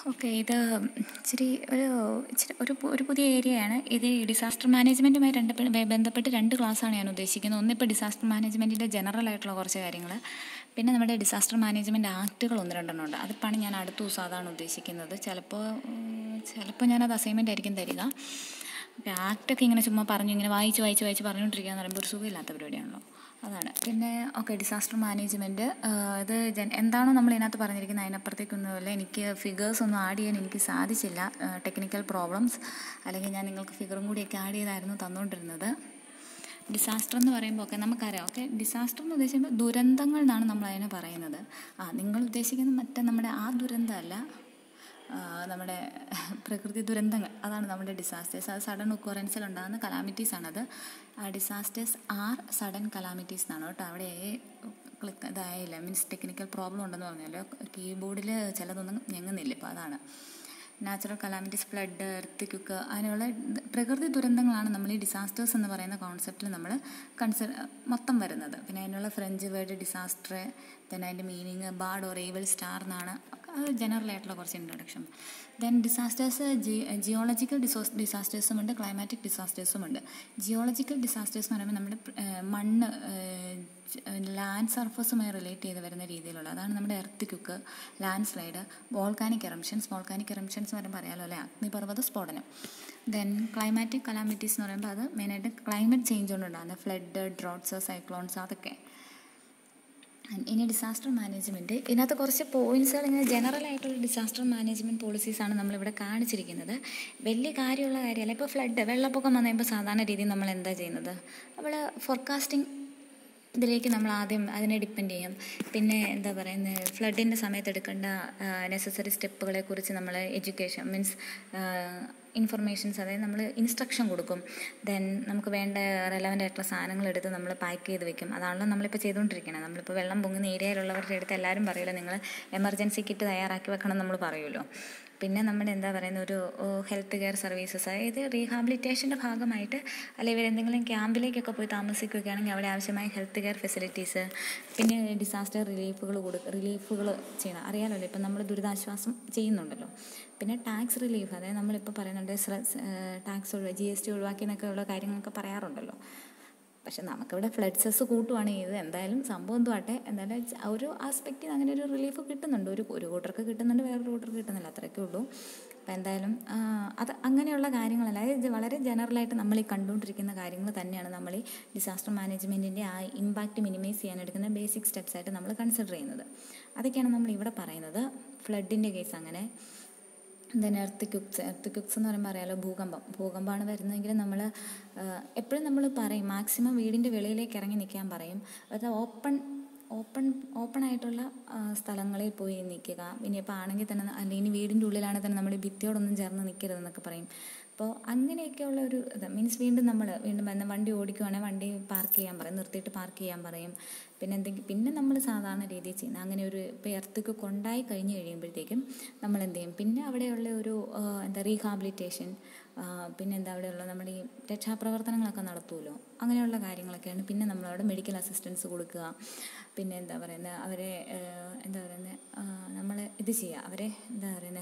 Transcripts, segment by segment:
okay ഇത് ഇച്ചിരി ഒരു ഇച്ചിരി ഒരു പു- ഒരു പുതിയ ഏരിയയാണ് ഇത് ഈ ഡിസാസ്റ്റർ മാനേജ്മെൻറ്റുമായി രണ്ട് പെ- ബെ- ബന്ധപ്പെട്ട് രണ്ട് ക്ലാസ്സാണ് ഞാൻ ഉദ്ദേശിക്കുന്നത് ഒന്നിപ്പോൾ ഡിസാസ്റ്റർ മാനേജ്മെൻറ്റിൻ്റെ ജനറൽ ആയിട്ടുള്ള കുറച്ച് കാര്യങ്ങൾ പിന്നെ നമ്മുടെ ഡിസാസ്റ്റർ മാനേജ്മെൻറ്റ് ആക്റ്റുകൾ ഒന്ന് രണ്ടെണ്ണം ഉണ്ട് അതിപ്പാണ് ഞാൻ അടുത്ത ദിവസം അതാണ് ഉദ്ദേശിക്കുന്നത് ചിലപ്പോൾ ഉം, ചിലപ്പോൾ ഞാനത് അസൈൻമെൻ്റ് ആയിരിക്കും തരിക അപ്പോൾ ആക്റ്റൊക്കെ ഇങ്ങനെ ചുമ്മാ പറഞ്ഞു ഇങ്ങനെ വായിച്ച് വായിച്ച് വായിച്ച് പറഞ്ഞുകൊണ്ടിരിക്കുക എന്ന് പറയുമ്പോൾ ഒരു സുഖമില്ലാത്ത പരിപാടിയാണല്ലോ അതാണ് പിന്നെ ഓക്കെ ഡിസാസ്റ്റർ മാനേജ്മെൻറ്റ് ഇത് ജൻ എന്താണോ നമ്മൾ ഇതിനകത്ത് പറഞ്ഞിരിക്കുന്നത് അതിനപ്പുറത്തേക്കൊന്നുമില്ല എനിക്ക് ഫിഗേഴ്സ് ഒന്നും ആഡ് ചെയ്യാൻ എനിക്ക് സാധിച്ചില്ല ടെക്നിക്കൽ പ്രോബ്ലംസ് അല്ലെങ്കിൽ ഞാൻ നിങ്ങൾക്ക് ഫിഗറും കൂടിയൊക്കെ ആഡ് ചെയ്തായിരുന്നു തന്നുകൊണ്ടിരുന്നത് ഡിസാസ്റ്റർ എന്ന് പറയുമ്പോൾ ഒക്കെ നമുക്കറിയാം ഓക്കെ ഡിസാസ്റ്റർ എന്ന് ഉദ്ദേശിക്കുമ്പോൾ ദുരന്തങ്ങൾ എന്നാണ് നമ്മൾ അതിനെ പറയുന്നത് ആ നിങ്ങൾ ഉദ്ദേശിക്കുന്നത് മറ്റേ നമ്മുടെ ആ ദുരന്തമല്ല ആ, നമ്മുടെ പ്രകൃതി ദുരന്തങ്ങൾ അതാണ് നമ്മുടെ ഡിസാസ്റ്റേഴ്സ് അത് സഡൻ ഒക്കോറൻസിൽ ഉണ്ടാകുന്ന കലാമിറ്റീസ് ആണത് ഡിസാസ്റ്റേഴ്സ് ആർ സഡൻ കലാമിറ്റീസ് എന്നാണ് കേട്ടോ അവിടെ ക്ലിക്ക് ഇതായില്ല മീൻസ് ടെക്നിക്കൽ പ്രോബ്ലം ഉണ്ടെന്ന് പറഞ്ഞാലോ കീബോർഡിൽ ചിലതൊന്നും ഞെങ്ങുന്നില്ല ഇപ്പോൾ അതാണ് natural calamities flood earthquake അങ്ങനെയുള്ള ദ- പ്രകൃതി ദുരന്തങ്ങളാണ് നമ്മൾ ഈ ഡിസാസ്റ്റേഴ്സ് എന്ന് പറയുന്ന കോൺസെപ്റ്റിൽ നമ്മൾ കൺസിഡർ മൊത്തം വരുന്നത് പിന്നെ അതിനുള്ള ഫ്രഞ്ച് വേർഡ് ഡിസാസ്റ്റർ then അതിൻ്റെ meaning bad or evil star എന്നാണ് ഒക്കെ അത് ജനറൽ ആയിട്ടുള്ള കുറച്ച് ഇൻട്രൊഡക്ഷൻ ദെൻ ഡിസാസ്റ്റേഴ്സ് ജിയോളജിക്കൽ ഡിസോസ് ഡിസാസ്റ്റേഴ്സും ഉണ്ട് ക്ലൈമാറ്റിക് ഡിസാസ്റ്റേഴ്സും ഉണ്ട് ജിയോളജിക്കൽ ഡിസാസ്റ്റേഴ്സ് എന്ന് പറയുമ്പോൾ നമ്മുടെ ഏഹ്, മണ്ണ് ലാൻഡ് സർഫസുമായി റിലേറ്റ് ചെയ്ത് വരുന്ന രീതിയിലുള്ള അതാണ് നമ്മുടെ earthquake landslide volcanic eruptions volcanic eruptions എന്ന് പറയുമ്പോൾ അറിയാലോ അല്ലേ അഗ്നിപർവ്വത സ്ഫോടനം ദെൻ ക്ലൈമാറ്റിക് കലാമിറ്റീസ് എന്ന് പറയുമ്പോൾ അത് മെയിനായിട്ട് ക്ലൈമറ്റ് ചേഞ്ച് കൊണ്ടുണ്ടാകുന്ന ഫ്ലഡ് ഡ്രോട്ട്സ് സൈക്ലോൺസ് അതൊക്കെ ഇനി ഡിസാസ്റ്റർ മാനേജ്മെൻറ്റ് ഇതിനകത്ത് കുറച്ച് പോയിൻറ്റ്സുകൾ ഇങ്ങനെ ജനറൽ ആയിട്ടുള്ള ഡിസാസ്റ്റർ മാനേജ്മെൻറ്റ് പോളിസീസാണ് നമ്മളിവിടെ കാണിച്ചിരിക്കുന്നത് വലിയ കാര്യമുള്ള കാര്യമല്ല ഇപ്പോൾ ഫ്ലഡ് വെള്ളപ്പൊക്കം വന്നു കഴിയുമ്പോൾ സാധാരണ രീതിയിൽ നമ്മൾ എന്താ ചെയ്യുന്നത് നമ്മൾ ഫോർകാസ്റ്റിംഗ് ഇതിലേക്ക് നമ്മൾ ആദ്യം അതിനെ ഡിപ്പെൻഡ് ചെയ്യും പിന്നെ എന്താ പറയുന്നത് ഫ്ലഡിൻ്റെ സമയത്ത് എടുക്കേണ്ട നെസസറി സ്റ്റെപ്പുകളെ കുറിച്ച് നമ്മൾ എഡ്യൂക്കേഷൻ മീൻസ് ഇൻഫർമേഷൻസ് അതായത് നമ്മൾ ഇൻസ്ട്രക്ഷൻ കൊടുക്കും ദെൻ നമുക്ക് വേണ്ട റെലവൻ്റ് ആയിട്ടുള്ള സാധനങ്ങൾ എടുത്ത് നമ്മൾ പാക്ക് ചെയ്ത് വെക്കും അതാണല്ലോ നമ്മളിപ്പോൾ ചെയ്തുകൊണ്ടിരിക്കുന്നത് നമ്മളിപ്പോൾ വെള്ളം പൊങ്ങുന്ന ഏരിയയിലുള്ളവരുടെ അടുത്ത് എല്ലാവരും പറയുമല്ലോ നിങ്ങൾ എമർജൻസി കിറ്റ് തയ്യാറാക്കി വെക്കണം നമ്മൾ പറയുമല്ലോ പിന്നെ നമ്മുടെ എന്താ പറയുന്ന ഒരു ഹെൽത്ത് കെയർ സർവീസസ് അതായത് റീഹാബിലിറ്റേഷൻ്റെ ഭാഗമായിട്ട് അല്ലെങ്കിൽ ഇവരെന്തെങ്കിലും ക്യാമ്പിലേക്കൊക്കെ പോയി താമസിക്കുകയാണെങ്കിൽ അവിടെ ആവശ്യമായ ഹെൽത്ത് കെയർ ഫെസിലിറ്റീസ് പിന്നെ ഡിസാസ്റ്റർ റിലീഫുകൾ കൊടുക്കുക റിലീഫുകൾ ചെയ്യണം അറിയാമല്ലോ ഇപ്പം നമ്മൾ ദുരിതാശ്വാസം ചെയ്യുന്നുണ്ടല്ലോ പിന്നെ ടാക്സ് റിലീഫ് അതായത് നമ്മളിപ്പോൾ പറയുന്നുണ്ട് ടാക്സ് ഒഴിവാക്കി ജി എസ് ടി ഒഴിവാക്കി എന്നൊക്കെ ഉള്ള കാര്യങ്ങളൊക്കെ പറയാറുണ്ടല്ലോ പക്ഷെ നമുക്കിവിടെ ഫ്ലഡ് സെസ് കൂട്ടുവാണ് ചെയ്തത് എന്തായാലും സംഭവം എന്തുവാട്ടെ എന്തായാലും ച- ഒരു ആസ്പെക്റ്റിൽ അങ്ങനെ ഒരു റിലീഫ് കിട്ടുന്നുണ്ട് ഒരു ഒരു കൂട്ടർക്ക് കിട്ടുന്നുണ്ട് വേറൊരു കൂട്ടർക്ക് കിട്ടുന്നില്ല അത്രയൊക്കെ ഉള്ളൂ അപ്പോൾ എന്തായാലും ആ, അത് അങ്ങനെയുള്ള കാര്യങ്ങളല്ല അതായത് ഇത് വളരെ ജനറലായിട്ട് നമ്മൾ ഈ കണ്ടുകൊണ്ടിരിക്കുന്ന കാര്യങ്ങൾ തന്നെയാണ് നമ്മൾ ഈ ഡിസാസ്റ്റർ മാനേജ്മെൻറ്റിൻ്റെ ആ ഇമ്പാക്റ്റ് മിനിമൈസ് ചെയ്യാൻ എടുക്കുന്ന ബേസിക് സ്റ്റെപ്സ് ആയിട്ട് നമ്മൾ കൺസിഡർ ചെയ്യുന്നത് അതൊക്കെയാണ് നമ്മൾ ഇവിടെ പറയുന്നത് ഫ്ലഡിൻ്റെ കേസ് അങ്ങനെ then earthquakes earthquakes എന്ന് പറയുമ്പോൾ അറിയാലോ ഭൂകമ്പം ഭൂകമ്പമാണ് വരുന്നതെങ്കിൽ നമ്മൾ എപ്പോഴും നമ്മൾ പറയും മാക്സിമം വീടിൻ്റെ വെളിയിലേക്ക് ഇറങ്ങി നിൽക്കാൻ പറയും അത് ഓപ്പൺ ഓപ്പൺ ഓപ്പൺ ആയിട്ടുള്ള ആ, സ്ഥലങ്ങളിൽ പോയി നിൽക്കുക ഇനിയിപ്പോൾ ആണെങ്കിൽ തന്നെ അല്ലെങ്കിൽ ഇനി വീടിൻ്റെ ഉള്ളിലാണെങ്കിൽ തന്നെ നമ്മൾ ഭിത്തിയോടൊന്നും ചേർന്ന് നിൽക്കരുതെന്നൊക്കെ പറയും അപ്പോൾ അങ്ങനെയൊക്കെയുള്ള ഒരു ഇത് മീൻസ് വീണ്ടും നമ്മൾ വീണ്ടും വന്ന് വണ്ടി ഓടിക്കുവാണെങ്കിൽ വണ്ടി പാർക്ക് ചെയ്യാൻ പറയും നിർത്തിയിട്ട് പാർക്ക് ചെയ്യാൻ പറയും പിന്നെ എന്തെങ്കിലും പിന്നെ നമ്മൾ സാധാരണ രീതിയിൽ ചെയ്യുന്ന അങ്ങനെ ഒരു ഇപ്പോൾ എർത്തക്ക് കൊണ്ടായി കഴിഞ്ഞ് കഴിയുമ്പോഴത്തേക്കും നമ്മൾ എന്ത് ചെയ്യും പിന്നെ അവിടെയുള്ള ഒരു ആ, എന്താ റീഹാബിലിറ്റേഷൻ പിന്നെ എന്താ അവിടെയുള്ള നമ്മുടെ ഈ രക്ഷാപ്രവർത്തനങ്ങളൊക്കെ നടത്തുമല്ലോ അങ്ങനെയുള്ള കാര്യങ്ങളൊക്കെയാണ് പിന്നെ നമ്മളവിടെ മെഡിക്കൽ അസിസ്റ്റൻസ് കൊടുക്കുക പിന്നെ എന്താ പറയുന്നത് അവരെ ആ, എന്താ പറയുന്നത് നമ്മൾ ഇത് ചെയ്യുക അവരെ എന്താ പറയുന്നത്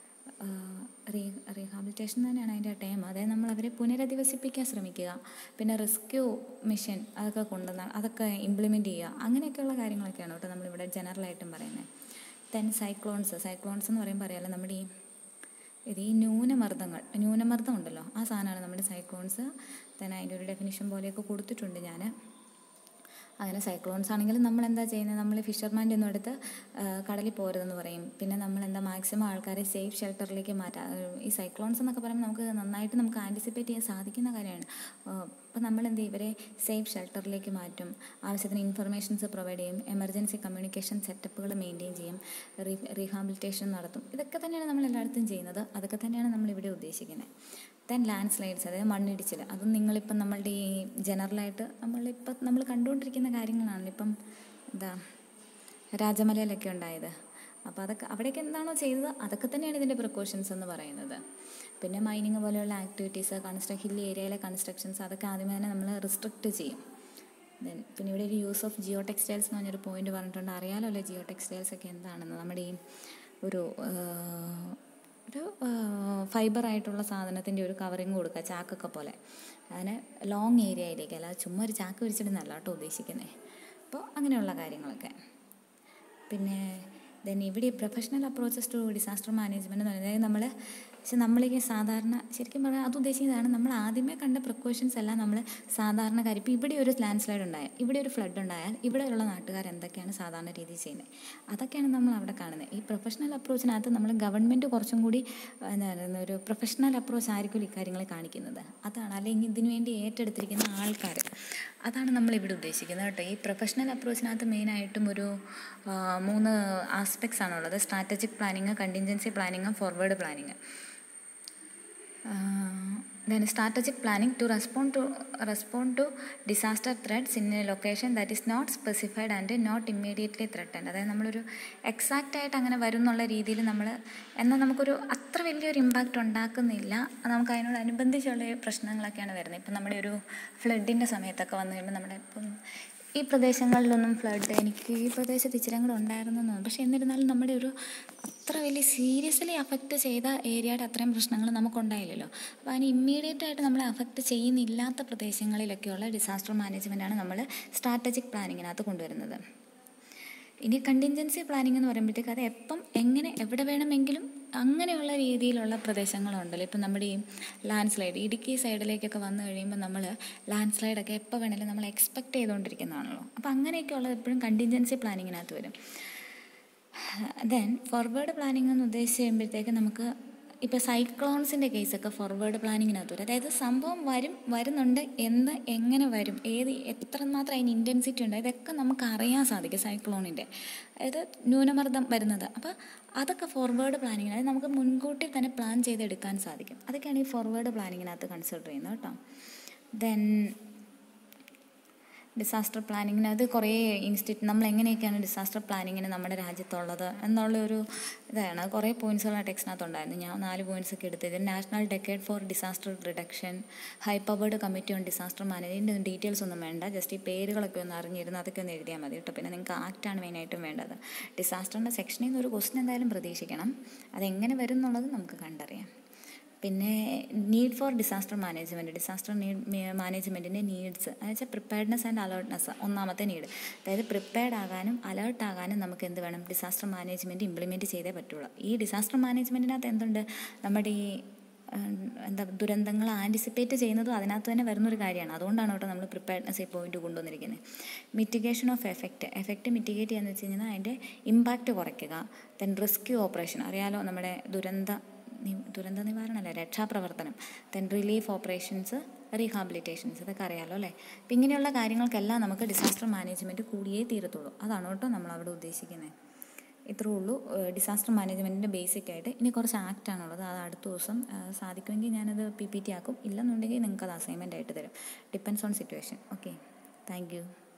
റീ റീഹാബിലിറ്റേഷൻ തന്നെയാണ് അതിൻ്റെ ടൈം അതായത് നമ്മൾ അവരെ പുനരധിവസിപ്പിക്കാൻ ശ്രമിക്കുക പിന്നെ റെസ്ക്യൂ മിഷൻ അതൊക്കെ കൊണ്ടുവന്ന അതൊക്കെ ഇംപ്ലിമെൻറ്റ് ചെയ്യുക അങ്ങനെയൊക്കെയുള്ള കാര്യങ്ങളൊക്കെയാണ് കേട്ടോ നമ്മളിവിടെ ജനറലായിട്ടും പറയുന്നത് ദെൻ സൈക്ലോൺസ് സൈക്ലോൺസ് എന്ന് പറയുമ്പോൾ അറിയാലോ നമ്മുടെ ഈ ഇത് ഈ ന്യൂനമർദ്ദങ്ങൾ ന്യൂനമർദ്ദം ഉണ്ടല്ലോ ആ സാധനമാണ് നമ്മുടെ സൈക്ലോൺസ് തന്നെ അതിൻ്റെ ഒരു ഡെഫിനിഷൻ പോലെയൊക്കെ കൊടുത്തിട്ടുണ്ട് ഞാൻ അങ്ങനെ സൈക്ലോൺസ് ആണെങ്കിലും നമ്മൾ എന്താ ചെയ്യുന്നത് നമ്മൾ ഫിഷർമാൻ്റെ ഒന്നും എടുത്ത് ആ, കടലിൽ പോരുതെന്ന് പറയും പിന്നെ നമ്മൾ എന്താ മാക്സിമം ആൾക്കാരെ സേഫ് ഷെൽട്ടറിലേക്ക് മാറ്റാം ഈ സൈക്ലോൺസ് എന്നൊക്കെ പറയുമ്പോൾ നമുക്ക് നന്നായിട്ട് നമുക്ക് ആൻറ്റിസിപ്പേറ്റ് ചെയ്യാൻ സാധിക്കുന്ന കാര്യമാണ് അപ്പോൾ നമ്മൾ എന്ത് ചെയ്യും ഇവരെ സേഫ് ഷെൽട്ടറിലേക്ക് മാറ്റും ആവശ്യത്തിന് ഇൻഫർമേഷൻസ് പ്രൊവൈഡ് ചെയ്യും എമർജൻസി കമ്മ്യൂണിക്കേഷൻ സെറ്റപ്പുകൾ മെയിൻറ്റെയിൻ ചെയ്യും റീ റീഹാബിലിറ്റേഷൻ നടത്തും ഇതൊക്കെ തന്നെയാണ് നമ്മൾ എല്ലായിടത്തും ചെയ്യുന്നത് അതൊക്കെ തന്നെയാണ് നമ്മളിവിടെ ഉദ്ദേശിക്കുന്നത് ദെൻ ലാൻഡ് സ്ലൈഡ്സ് അതായത് മണ്ണിടിച്ചിൽ അതും നിങ്ങളിപ്പം നമ്മളുടെ ഈ ജനറലായിട്ട് നമ്മളിപ്പം നമ്മൾ കണ്ടുകൊണ്ടിരിക്കുന്ന കാര്യങ്ങളാണല്ലോ ഇപ്പം എന്താ രാജമലയിലൊക്കെ ഉണ്ടായത് അപ്പോൾ അതൊക്കെ അവിടെയൊക്കെ എന്താണോ ചെയ്തത് അതൊക്കെ തന്നെയാണ് ഇതിൻ്റെ പ്രിക്കോഷൻസ് എന്ന് പറയുന്നത് പിന്നെ മൈനിങ് പോലെയുള്ള ആക്ടിവിറ്റീസ് കൺസ്ട്ര ഹിൽ ഏരിയയിലെ കൺസ്ട്രക്ഷൻസ് അതൊക്കെ ആദ്യമേ തന്നെ നമ്മൾ റിസ്ട്രിക്റ്റ് ചെയ്യും ദെൻ പിന്നെ ഇവിടെ ഒരു യൂസ് ഓഫ് ജിയോ ടെക്സ്റ്റൈൽസ് എന്ന് പറഞ്ഞൊരു പോയിന്റ് പറഞ്ഞിട്ടുണ്ട് അറിയാലോ അല്ലേ ജിയോ ടെക്സ്റ്റൈൽസ് ഒക്കെ എന്താണെന്ന് നമ്മുടെ ഈ ഒരു ഒരു ഫൈബറായിട്ടുള്ള സാധനത്തിൻ്റെ ഒരു കവറിങ് കൊടുക്കുക ചാക്കൊക്കെ പോലെ അതിന് ലോങ് ഏരിയയിലേക്ക് അല്ലാതെ ചുമ്മാ ഒരു ചാക്ക് വിരിച്ചിടുന്നല്ല കേട്ടോ ഉദ്ദേശിക്കുന്നത് അപ്പോൾ അങ്ങനെയുള്ള കാര്യങ്ങളൊക്കെ പിന്നെ ദെൻ ഇവിടെ professional approaches to disaster management എന്ന് പറയുന്നത് നമ്മൾ പക്ഷെ നമ്മളീ സാധാരണ ശരിക്കും പറഞ്ഞാൽ അത് ഉദ്ദേശിക്കുന്നതാണ് നമ്മൾ ആദ്യമേ കണ്ട പ്രിക്കോഷൻസ് എല്ലാം നമ്മൾ സാധാരണ കാര്യം ഇപ്പോൾ ഇവിടെ ഒരു ലാൻഡ് സ്ലൈഡ് ഉണ്ടായാൽ ഇവിടെ ഒരു ഫ്ലഡ് ഉണ്ടായാൽ ഇവിടെയുള്ള നാട്ടുകാർ എന്തൊക്കെയാണ് സാധാരണ രീതിയിൽ ചെയ്യുന്നത് അതൊക്കെയാണ് നമ്മൾ അവിടെ കാണുന്നത് ഈ പ്രൊഫഷണൽ അപ്രോച്ചിനകത്ത് നമ്മൾ ഗവൺമെൻറ് കുറച്ചും കൂടി എന്താ പറയുന്നത് ഒരു പ്രൊഫഷണൽ അപ്രോച്ച് ആയിരിക്കും ഇക്കാര്യങ്ങൾ കാണിക്കുന്നത് അതാണ് അല്ലെങ്കിൽ ഇതിനു വേണ്ടി ഏറ്റെടുത്തിരിക്കുന്ന ആൾക്കാർ അതാണ് നമ്മളിവിടെ ഉദ്ദേശിക്കുന്നത് കേട്ടോ ഈ പ്രൊഫഷണൽ അപ്രോച്ചിനകത്ത് മെയിനായിട്ടും ഒരു മൂന്ന് ആസ്പെക്ട്സ് ആണുള്ളത് strategic planning contingency planning forward planning then strategic planning to respond to respond to disaster threats in a location that is not specified and not immediately threatened അതായത് നമ്മളൊരു എക്സാക്റ്റ് ആയിട്ട് അങ്ങനെ വരും എന്നുള്ള രീതിയിൽ നമ്മൾ എന്നാൽ നമുക്കൊരു അത്ര വലിയൊരു ഇമ്പാക്റ്റ് ഉണ്ടാക്കുന്നില്ല നമുക്ക് അതിനോടനുബന്ധിച്ചുള്ള പ്രശ്നങ്ങളൊക്കെയാണ് വരുന്നത് ഇപ്പം നമ്മുടെ ഒരു ഫ്ലഡിൻ്റെ സമയത്തൊക്കെ വന്നു കഴിയുമ്പോൾ നമ്മുടെ ഇപ്പം ഈ പ്രദേശങ്ങളിലൊന്നും ഫ്ലഡ് എനിക്ക് ഈ പ്രദേശത്ത് ഇച്ചിരി കൂടെ ഉണ്ടായിരുന്നു എന്ന് പക്ഷേ എന്നിരുന്നാലും നമ്മുടെ ഒരു അത്ര വലിയ സീരിയസ്ലി അഫക്റ്റ് ചെയ്ത ഏരിയയുടെ അത്രയും പ്രശ്നങ്ങൾ നമുക്കുണ്ടായില്ലല്ലോ അപ്പോൾ അതിന് ഇമ്മീഡിയറ്റ് ആയിട്ട് നമ്മളെ അഫക്റ്റ് ചെയ്യുന്നില്ലാത്ത പ്രദേശങ്ങളിലൊക്കെയുള്ള ഡിസാസ്റ്റർ മാനേജ്മെൻറ്റാണ് നമ്മൾ സ്ട്രാറ്റജിക് പ്ലാനിങ്ങിനകത്ത് കൊണ്ടുവരുന്നത് ഇനി കണ്ടിൻജൻസി പ്ലാനിങ് എന്ന് പറയുമ്പോഴത്തേക്ക് അത് എപ്പം എങ്ങനെ എവിടെ വേണമെങ്കിലും അങ്ങനെയുള്ള രീതിയിലുള്ള പ്രദേശങ്ങളുണ്ടല്ലോ ഇപ്പം നമ്മുടെ ഈ ലാൻഡ് സ്ലൈഡ് ഇടുക്കി സൈഡിലേക്കൊക്കെ വന്നു കഴിയുമ്പോൾ നമ്മൾ ലാൻഡ് സ്ലൈഡൊക്കെ എപ്പോൾ വേണമെങ്കിലും നമ്മൾ എക്സ്പെക്റ്റ് ചെയ്തുകൊണ്ടിരിക്കുന്നതാണല്ലോ അപ്പോൾ അങ്ങനെയൊക്കെ ഉള്ളത് എപ്പോഴും കണ്ടിൻജൻസി പ്ലാനിങ്ങിനകത്ത് വരും ദെൻ ഫോർവേഡ് പ്ലാനിങ് എന്ന് ഉദ്ദേശിച്ച് കഴിയുമ്പോഴത്തേക്ക് നമുക്ക് ഇപ്പോൾ സൈക്ലോൺസിൻ്റെ കേസൊക്കെ ഫോർവേഡ് പ്ലാനിങ്ങിനകത്ത് വരും അതായത് സംഭവം വരും വരുന്നുണ്ട് എന്ന് എങ്ങനെ വരും ഏത് എത്രമാത്രം അതിന് ഇൻറ്റൻസിറ്റി ഉണ്ട് ഇതൊക്കെ നമുക്ക് അറിയാൻ സാധിക്കും സൈക്ലോണിൻ്റെ അതായത് ന്യൂനമർദ്ദം വരുന്നത് അപ്പോൾ അതൊക്കെ ഫോർവേഡ് പ്ലാനിങ്ങിന് അതായത് നമുക്ക് മുൻകൂട്ടി തന്നെ പ്ലാൻ ചെയ്തെടുക്കാൻ സാധിക്കും അതൊക്കെയാണ് ഈ ഫോർവേഡ് പ്ലാനിങ്ങിനകത്ത് കൺസിഡർ ചെയ്യുന്നത് കേട്ടോ ദെൻ ഡിസാസ്റ്റർ പ്ലാനിങ്ങിന് അത് കുറേ ഇൻസ്റ്റിറ്റ്യൂട്ട് നമ്മൾ എങ്ങനെയൊക്കെയാണ് ഡിസാസ്റ്റർ പ്ലാനിങ്ങിന് നമ്മുടെ രാജ്യത്തുള്ളത് എന്നുള്ളൊരു ഇതാണ് കുറേ പോയിൻറ്റ്സുകൾ ആ ടെക്സ്റ്റിനകത്ത് ഉണ്ടായിരുന്നു ഞാൻ നാല് പോയിൻറ്റ്സ് ഒക്കെ എടുത്തത് national decade for disaster reduction high powered committee on disaster management details ഒന്നും വേണ്ട ജസ്റ്റ് ഈ പേരുകളൊക്കെ ഒന്ന് അറിഞ്ഞിരുന്നു അതൊക്കെ ഒന്ന് എഴുതിയാൽ മതി കേട്ടോ പിന്നെ നിങ്ങൾക്ക് ആക്റ്റാണ് മെയിനായിട്ടും വേണ്ടത് ഡിസാസ്റ്ററിൻ്റെ സെക്ഷനിൽ നിന്ന് ഒരു ക്വസ്റ്റൻ എന്തായാലും പ്രതീക്ഷിക്കണം അതെങ്ങനെ വരും എന്നുള്ളത് നമുക്ക് കണ്ടറിയാം പിന്നെ need for disaster management disaster need മാനേജ്മെൻറ്റിൻ്റെ നീഡ്സ് എന്ന് വെച്ചാൽ പ്രിപ്പയർഡ്നെസ് ആൻഡ് അലേർട്ട്നെസ് ഒന്നാമത്തെ നീഡ് അതായത് പ്രിപ്പയർഡ് ആകാനും അലേർട്ട് ആകാനും നമുക്ക് എന്ത് വേണം ഡിസാസ്റ്റർ മാനേജ്മെൻറ്റ് ഇംപ്ലിമെൻറ്റ് ചെയ്തേ പറ്റുള്ളൂ ഈ ഡിസാസ്റ്റർ മാനേജ്മെൻറ്റിനകത്ത് എന്തുണ്ട് നമ്മുടെ ഈ എന്താ ദുരന്തങ്ങൾ ആൻറ്റിസിപ്പേറ്റ് ചെയ്യുന്നതും അതിനകത്ത് തന്നെ വരുന്നൊരു കാര്യമാണ് അതുകൊണ്ടാണ് കേട്ടോ നമ്മൾ പ്രിപ്പയർഡ്നെസ് ഈ പോയിന്റ് കൊണ്ടുവന്നിരിക്കുന്നത് mitigation of effect effect mitigate ചെയ്യാന്ന് വെച്ച് കഴിഞ്ഞാൽ അതിൻ്റെ ഇമ്പാക്റ്റ് കുറയ്ക്കുക ദെൻ റെസ്ക്യൂ ഓപ്പറേഷൻ അറിയാലോ നമ്മുടെ ദുരന്ത ദുരന്ത നിവാരണമല്ല രക്ഷാപ്രവർത്തനം ദെൻ റിലീഫ് ഓപ്പറേഷൻസ് റീഹാബിലിറ്റേഷൻസ് ഇതൊക്കെ അറിയാമല്ലോ അല്ലേ അപ്പം ഇങ്ങനെയുള്ള കാര്യങ്ങൾക്കെല്ലാം നമുക്ക് ഡിസാസ്റ്റർ മാനേജ്മെൻറ്റ് കൂടിയേ തീരത്തുള്ളൂ അതാണ് കേട്ടോ നമ്മൾ അവിടെ ഉദ്ദേശിക്കുന്നത് ഇത്രേ ഉള്ളൂ ഡിസാസ്റ്റർ മാനേജ്മെൻറ്റിൻ്റെ ബേസിക് ആയിട്ട് ഇനി കുറച്ച് ആക്റ്റ് ആണുള്ളത് അത് അടുത്ത ദിവസം സാധിക്കുമെങ്കിൽ ഞാനത് പി പി ടി ആക്കും ഇല്ലെന്നുണ്ടെങ്കിൽ നിങ്ങൾക്ക് അത് അസൈൻമെൻ്റ് ആയിട്ട് തരും depends on situation okay thank U